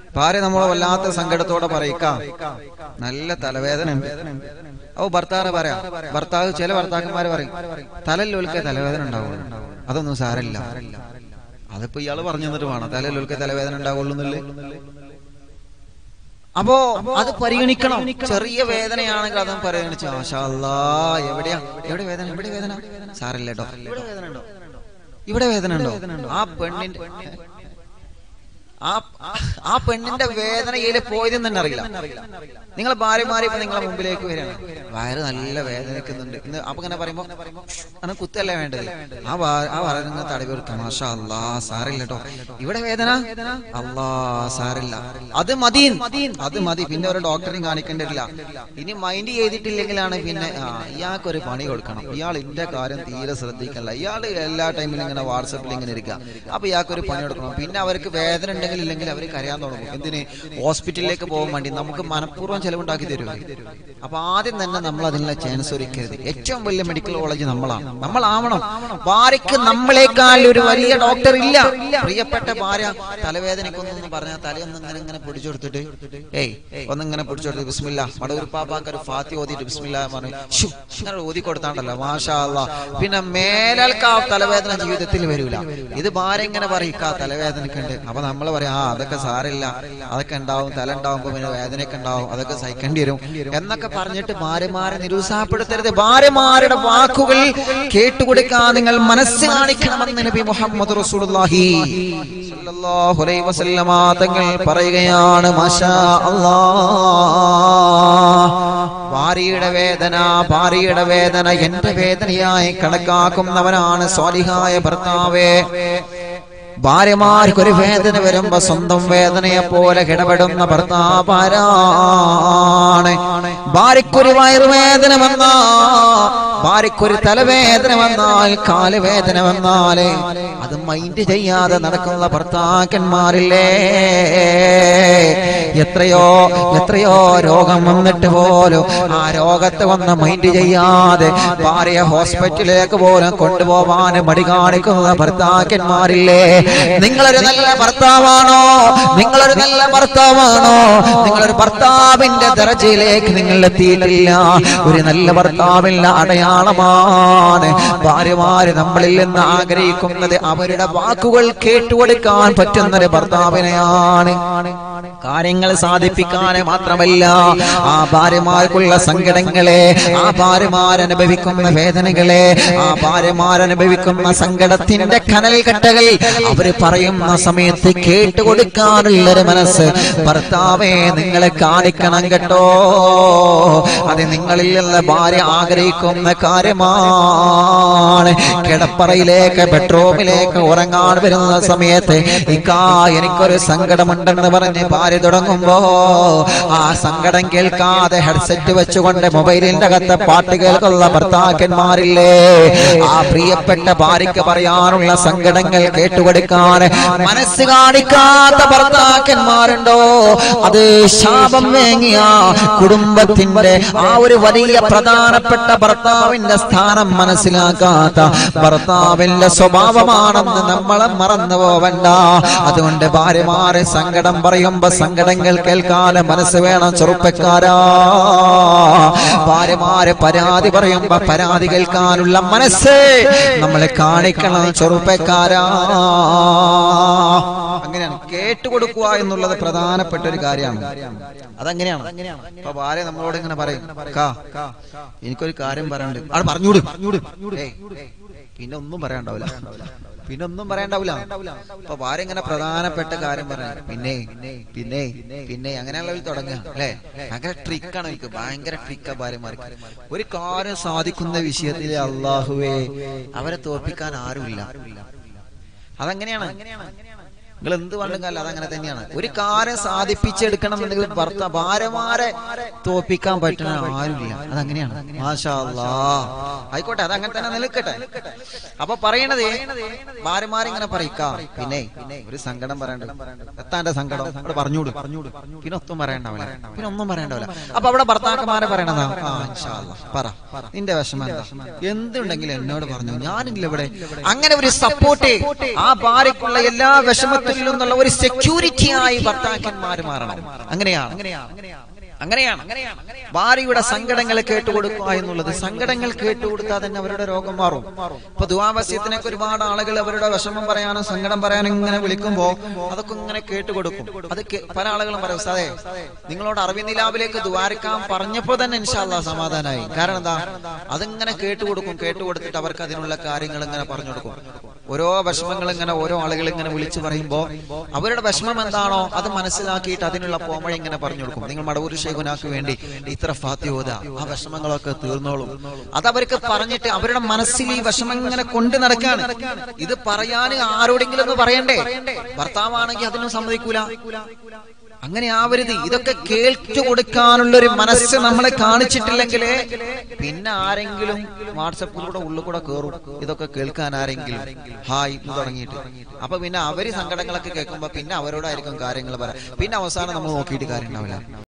ഭാര്യ നമ്മളെ വല്ലാത്ത സങ്കടത്തോടെ പറയിക്ക നല്ല തലവേദന ഉണ്ട് ഓ ഭർത്താവ് പറയാ ഭർത്താവ് ചില ഭർത്താക്കന്മാര് പറയും തലല്ലൊലിക്കെ തലവേദന ഉണ്ടാവുള്ളൂ അതൊന്നും സാരമില്ല അതിപ്പോ ഇയാള് പറഞ്ഞു തന്നിട്ട് വേണം തലല്ലൊലിക്കെ തലവേദന ഉണ്ടാവുള്ളൂ എന്നല്ലേ അപ്പോ അത് പരിഗണിക്കണം ചെറിയ വേദനയാണെങ്കിൽ അതും പരിഗണിച്ചു മാഷാ അല്ലാ എവിടെയാ എവിടെ വേദന എവിടെ വേദന സാരല്ല കേട്ടോ ഇവിടെ വേദന ഉണ്ടോ ഇവിടെ വേദന ഉണ്ടോ ആ പെണ്ണിന്റെ ആ ആ പെണ്ണിന്റെ വേദനയില് പോയതെന്ന് തന്നെ അറിയില്ല നിങ്ങൾ ഭാര്യമാരെ ഇപ്പൊ നിങ്ങളെ മുമ്പിലേക്ക് വരികയാണ് വയറ് നല്ല വേദനിക്കുന്നുണ്ട് ഇന്ന് അപ്പൊ ഇങ്ങനെ പറയുമ്പോ അങ്ങനെ കുത്തല്ലേ വേണ്ടത് ആ വാ- ആ വയറ് നിങ്ങൾ തടവി കൊടുക്കാം മാഷാ അല്ലാ സാരില്ല കേട്ടോ ഇവിടെ വേദന അല്ലാ സാരില്ല അത് മതി അത് മതി പിന്നെ ഒരു ഡോക്ടറെയും കാണിക്കേണ്ടതില്ല ഇനി മൈൻഡ് ചെയ്തിട്ടില്ലെങ്കിലാണ് പിന്നെ ആ ഇയാൾക്കൊരു പണി കൊടുക്കണം ഇയാൾ ഇന്റെ കാര്യം തീരെ ശ്രദ്ധിക്കല്ല ഇയാൾ എല്ലാ ടൈമിലും ഇങ്ങനെ വാട്സപ്പിൽ ഇങ്ങനെ ഇരിക്കുക അപ്പൊ ഇയാൾക്കൊരു പണി കൊടുക്കണം പിന്നെ അവർക്ക് വേദന ഉണ്ടെങ്കിൽ ഇല്ലെങ്കിൽ അവർ കരയാൻ തുടങ്ങും എന്തിന് ഹോസ്പിറ്റലിലേക്ക് പോകാൻ വേണ്ടി നമുക്ക് മനഃപൂർവ്വം ചെലവുണ്ടാക്കി തരും അപ്പൊ ആദ്യം തന്നെ നമ്മൾ അതിനുള്ള ചാൻസ് ഒരുക്കരുത് ഏറ്റവും വലിയ മെഡിക്കൽ കോളേജ് നമ്മളാണ് നമ്മളാവണം ഭാര്യയ്ക്ക് നമ്മളെക്കാൾ ഒരു വലിയ ഡോക്ടർ ഇല്ല പ്രിയപ്പെട്ട ഭാര്യ തലവേദനക്കൊന്നും പറഞ്ഞാൽ തലയൊന്നും ഇങ്ങനെ ഇങ്ങനെ പിടിച്ചെടുത്തിട്ട് ഏയ് ഒന്നിങ്ങനെ പിടിച്ചെടുത്ത് ബിസ്മില്ല വടൂർ പാപ്പാക്ക് ഒരു ഫാത്തി ഓതിയിട്ട് ബിസ്മില്ല പറഞ്ഞു ശ്ശു, ഇങ്ങനെ ഓതി കൊടുത്താണ്ടല്ലോ മാഷാ അല്ലാ പിന്നെ മേലൽക്ക് ആ തലവേദന ജീവിതത്തിൽ വരൂല ഇത് ഭാര്യ ഇങ്ങനെ പറയിക്ക തലവേദനക്കുണ്ട് അപ്പൊ നമ്മൾ പറയാം ആ അതൊക്കെ സാരില്ല അതൊക്കെ ഉണ്ടാവും തല ഉണ്ടാവുമ്പോ പിന്നെ വേദനയൊക്കെ ഉണ്ടാവും അതൊക്കെ സഹിക്കേണ്ടി വരും എന്നൊക്കെ പറഞ്ഞിട്ട് ഭാര്യമാരെ നിരുത്സാഹപ്പെടുത്തരുത് ഭാര്യമാരുടെ വാക്കുകൾ കേട്ടുകൊടുക്കാൻ നിങ്ങൾ മനസ്സ് കാണിക്കണമെന്ന് നബി മുഹമ്മദ് റസൂലുള്ളാഹി സ്വല്ലല്ലാഹു അലൈഹി വസല്ലമ തങ്ങൾ പറയുകയാണ് മാഷാ അല്ലാഹ് ഭാര്യയുടെ വേദന ഭാര്യയുടെ വേദന എന്റെ വേദനയായി കണക്കാക്കുന്നവനാണ് സ്വാലിഹായ ഭർത്താവേ ഭാര്യമാർക്കൊരു വേദന വരുമ്പോ സ്വന്തം വേദനയെ പോലെ ഇടപെടുന്ന ഭർത്താവാരാണ് ഭാര്യക്കൊരു വയറുവേദന വന്നാ ഭാര്യക്കൊരു തലവേദന വന്നാൽ കാലുവേദന വന്നാല് അത് മൈൻഡ് ചെയ്യാതെ നടക്കുന്ന ഭർത്താക്കന്മാരില്ലേ എത്രയോ എത്രയോ രോഗം വന്നിട്ട് പോലും ആ രോഗത്തെ വന്ന് മൈൻഡ് ചെയ്യാതെ ഭാര്യ ഹോസ്പിറ്റലിലേക്ക് പോലും കൊണ്ടുപോവാൻ മടി കാണിക്കുന്ന ഭർത്താക്കന്മാരില്ലേ നിങ്ങളൊരു നല്ല ഭർത്താവാണോ നിങ്ങളൊരു നല്ല ഭർത്താവാണോ നിങ്ങളൊരു ഭർത്താവിന്റെ ദർജയിലേക്ക് നിങ്ങൾ എത്തിയിട്ടില്ല ഒരു നല്ല ഭർത്താവിന്റെ അടയാളമാണ് ഭാര്യമാര് നമ്മളിൽ നിന്ന് ആഗ്രഹിക്കുന്നത് അവരുടെ വാക്കുകൾ കേട്ടുകൊടുക്കാൻ പറ്റുന്ന ഒരു ഭർത്താവിനെയാണ് കാര്യങ്ങൾ സാധിപ്പിക്കാൻ മാത്രമല്ല ആ ഭാര്യമാർക്കുള്ള സങ്കടങ്ങളെ ആ ഭാര്യമാരനുഭവിക്കുന്ന വേദനകളെ ആ ഭാര്യമാരനുഭവിക്കുന്ന സങ്കടത്തിന്റെ കനൽ കട്ടകൾ അവര് പറയുന്ന സമയത്ത് കേട്ടുകൊടുക്കാനുള്ളൊരു മനസ്സ് ഭർത്താവെ നിങ്ങളെ കാണിക്കണം കേട്ടോ അത് നിങ്ങളിൽ നിന്ന് ഭാര്യ ആഗ്രഹിക്കുന്ന കാര്യമാണ് കിടപ്പറയിലേക്ക് ബെഡ്റൂമിലേക്ക് ഉറങ്ങാൻ വരുന്ന സമയത്ത് ഇക്കാ എനിക്കൊരു സങ്കടമുണ്ടെന്ന് പറഞ്ഞ് ഭാര്യ തുടങ്ങുമ്പോ ആ സങ്കടം കേൾക്കാതെ ഹെഡ്സെറ്റ് വെച്ചുകൊണ്ട് മൊബൈലിന്റെ അകത്ത് പാട്ട് കേൾക്കുന്ന ഭർത്താക്കന്മാരില്ലേ ആ പ്രിയപ്പെട്ട ഭാര്യയ്ക്ക് പറയാനുള്ള സങ്കടങ്ങൾ കേട്ടുകൊടുക്കാൻ മനസ്സ് കാണിക്കാത്ത ഭർത്താക്കന്മാരുണ്ടോ അത് ശാപം വേങ്ങിയ കുടുംബത്തിന്റെ ആ ഒരു വലിയ പ്രധാനപ്പെട്ട ഭർത്താവിന്റെ സ്ഥാനം മനസ്സിലാക്കാത്ത ഭർത്താവിന്റെ സ്വഭാവമാണെന്ന് നമ്മളെ മറന്നു പോവണ്ട അതുകൊണ്ട് ഭാര്യമാരെ സങ്കടം പറയുമ്പോ സങ്കടങ്ങൾ കേൾക്കാതെ മനസ്സ് വേണം ചെറുപ്പക്കാരാ ഭാര്യമാരെ പരാതി പറയുമ്പോ പരാതി കേൾക്കാനുള്ള മനസ്സ് നമ്മളെ കാണിക്കണം ചെറുപ്പക്കാരാ അങ്ങനെയാണ് കേട്ടുകൊടുക്കുക എന്നുള്ളത് പ്രധാനപ്പെട്ട ഒരു കാര്യമാണ് അതങ്ങനെയാണ് അപ്പൊ ഭാര്യ നമ്മളോട് ഇങ്ങനെ പറയും കാ എനിക്കൊരു കാര്യം പറയാനുണ്ട് അവിടെ പറഞ്ഞൂട് ഏയ്, പിന്നെ ഒന്നും പറയാണ്ടാവില്ല പിന്നെ ഒന്നും പറയണ്ടാവില്ല അപ്പൊ ഭാര്യ ഇങ്ങനെ പ്രധാനപ്പെട്ട കാര്യം പറയാം പിന്നെ പിന്നെ പിന്നെ അങ്ങനെയുള്ളവർ തുടങ്ങുക അല്ലെ ഭയങ്കര ട്രിക്കാണ് എനിക്ക് ഭയങ്കര ട്രിക്കാ ഭാര്യമാർക്ക് ഒരു കാര്യം സാധിക്കുന്ന വിഷയത്തിൽ അള്ളാഹുവേ അവരെ തോൽപ്പിക്കാൻ ആരുമില്ല അതങ്ങനെയാണ് നിങ്ങൾ എന്ത് പണ്ടും കാലം അതങ്ങനെ തന്നെയാണ് ഒരു കാര്യം സാധിപ്പിച്ചെടുക്കണം എന്നുണ്ടെങ്കിൽ ഭർത്ത ഭാര്യമാരെ തോപ്പിക്കാൻ പറ്റുന്ന ആരുമില്ല അതങ്ങനെയാണ് മാഷാ അല്ലാ. ആയിക്കോട്ടെ അതങ്ങനെ തന്നെ നിൽക്കട്ടെ അപ്പൊ പറയണത് ഭാര്യമാരിങ്ങനെ പറയിക്കാം പിന്നെ ഒരു സങ്കടം പറയണ്ട എത്താന്റെ സങ്കടം അവിടെ പറഞ്ഞൂട് പിന്നെ ഒന്നും പറയണ്ടാവില്ല പിന്നെ ഒന്നും പറയണ്ടാവില്ല അപ്പൊ അവിടെ ഭർത്താക്കന്മാരെ പറയണതാ ആ ഇൻഷാ അല്ലാ. പറ നിന്റെ വിഷമം എന്താ എന്തുണ്ടെങ്കിലും എന്നോട് പറഞ്ഞു ഞാനില്ല ഇവിടെ അങ്ങനെ ഒരു സപ്പോർട്ട് ആ ഭാര്യക്കുള്ള എല്ലാ വിഷമത്തിനും വിഷമത്തിൽ നിന്നുള്ള ഒരു സെക്യൂരിറ്റിയായി ഭർത്താക്കന്മാർ മാറണം അങ്ങനെയാണ് അങ്ങനെയാണ് ഭാര്യയുടെ സങ്കടങ്ങൾ കേട്ടുകൊടുക്കുക എന്നുള്ളത് സങ്കടങ്ങൾ കേട്ടുകൊടുത്താൽ തന്നെ അവരുടെ രോഗം മാറും ഇപ്പൊ ദുവാവസ്യത്തിനൊക്കെ ഒരുപാട് ആളുകൾ അവരുടെ വിഷമം പറയാനും സങ്കടം പറയാനും ഇങ്ങനെ വിളിക്കുമ്പോ അതൊക്കെ ഇങ്ങനെ കേട്ടുകൊടുക്കും അത് കേ- പല ആളുകളും പറയും സാറേ നിങ്ങളോട് അറബിനിലാവിലേക്ക് ദ്വാരക്കാൻ പറഞ്ഞപ്പോ തന്നെ ഇൻഷാല്ല സമാധാനമായി കാരണം എന്താ അതിങ്ങനെ കേട്ടുകൊടുക്കും കേട്ടുകൊടുത്തിട്ട് അവർക്ക് അതിനുള്ള കാര്യങ്ങൾ ഇങ്ങനെ പറഞ്ഞു കൊടുക്കും ഓരോ വിഷമങ്ങൾ ഇങ്ങനെ ഓരോ ആളുകൾ ഇങ്ങനെ വിളിച്ചു പറയുമ്പോ അവരുടെ വിഷമം എന്താണോ അത് മനസ്സിലാക്കിയിട്ട് അതിനുള്ള പോമഴ ഇങ്ങനെ പറഞ്ഞു കൊടുക്കും നിങ്ങൾ മടവൂർ ഷെയ്ഖുനാക്ക് വേണ്ടി ഇത്ര ഫാത്തിയോദ ആ വിഷമങ്ങളൊക്കെ തീർന്നോളും അത് അവർക്ക് പറഞ്ഞിട്ട് അവരുടെ മനസ്സിൽ ഈ വിഷമം ഇങ്ങനെ കൊണ്ടു നടക്കാണ് ഇത് പറയാൻ ആരോടെങ്കിലും ഒന്ന് പറയണ്ടേ ഭർത്താവാണെങ്കിൽ അതിനും സമ്മതിക്കൂല അങ്ങനെ ആവരുത് ഇതൊക്കെ കേൾച്ചു കൊടുക്കാനുള്ള ഒരു മനസ്സ് നമ്മളെ കാണിച്ചിട്ടില്ലെങ്കിൽ പിന്നെ ആരെങ്കിലും വാട്സപ്പിലൂടെ ഉള്ളിൽ കൂടെ കയറും ഇതൊക്കെ കേൾക്കാൻ ആരെങ്കിലും ഹായ് എന്ന് തുടങ്ങിയിട്ട് അപ്പൊ പിന്നെ അവര് സങ്കടങ്ങളൊക്കെ കേൾക്കുമ്പോ പിന്നെ അവരോടായിരിക്കും കാര്യങ്ങൾ പറയാം പിന്നെ അവസാനം നമ്മൾ നോക്കിയിട്ട് കാര്യം ഉണ്ടാവില്ല